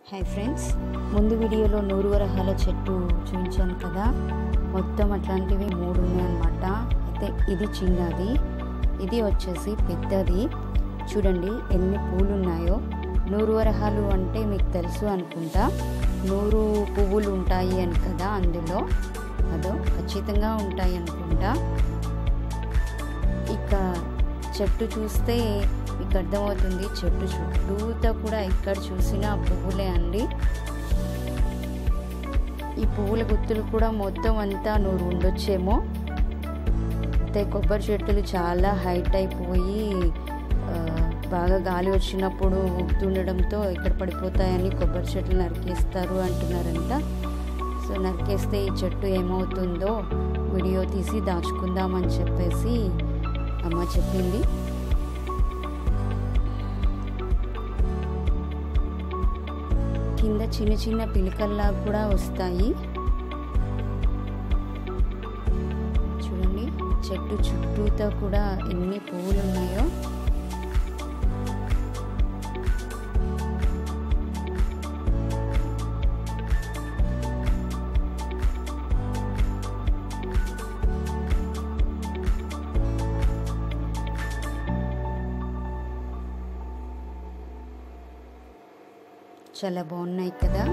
hi friends ముందు వీడియోలో నూరు వరహాల చెట్టు చూపించాను కదా మొత్తం అట్లాంటివి మూడు ఉన్నాయన్నమాట అయితే ఇది చిన్నది ఇది వచ్చేసి పెద్దది చూడండి ఎన్ని పూలు ఉన్నాయో నూరు వరహాలు అంటే మీకు తెలుసు అనుకుంటా నూరు పువ్వులు ఉంటాయి అని కదా అందులో అదో ఖచ్చితంగా ఉంటాయి అనుకుంటా ఇక చెట్టు చూస్తే మీకు అర్థమవుతుంది చెట్టు చుట్టూతో కూడా ఎక్కడ చూసినా పువ్వులే అండి ఈ పువ్వుల గుత్తులు కూడా మొత్తం అంతా నూరు ఉండొచ్చేమో అయితే కొబ్బరి చెట్టులు చాలా హైట్ అయిపోయి ఆ, బాగా గాలి వచ్చినప్పుడు ఊగుతుండడంతో ఎక్కడ పడిపోతాయని కొబ్బరి చెట్లు నరికేస్తారు అంటున్నారంట సో నరికేస్తే ఈ చెట్టు ఏమవుతుందో వీడియో తీసి దాచుకుందామని చెప్పేసి అమ్మ చెప్పింది కింద చిన్న చిన్న పిలకల్లా కూడా వస్తాయి చూడండి చెట్టు చుట్టూతో కూడా ఎన్ని పువ్వులు ఉన్నాయో చాలా బాగున్నాయి కదా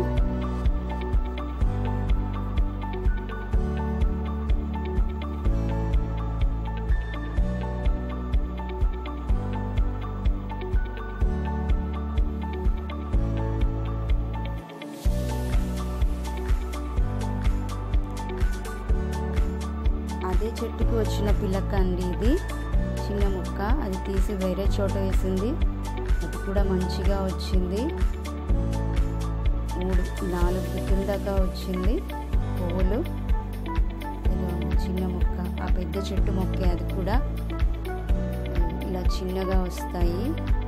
అదే చెట్టుకు వచ్చిన పిల్లక అండి ఇది చిన్న ముక్క అది తీసి వేరే చోట వేసింది అది కూడా మంచిగా వచ్చింది మూడు నాలుగు గుత్తుల దాకా వచ్చింది పువ్వులు ఇలా ఉంది చిన్న మొక్క ఆ పెద్ద చెట్టు మొక్కే అది కూడా ఇలా చిన్నగా వస్తాయి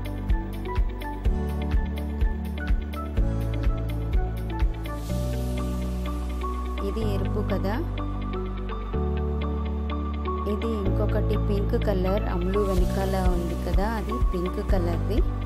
ఇది ఎరుపు కదా ఇది ఇంకొకటి పింక్ కలర్ అమ్ములు వెనకాల ఉంది కదా అది పింక్ కలర్ది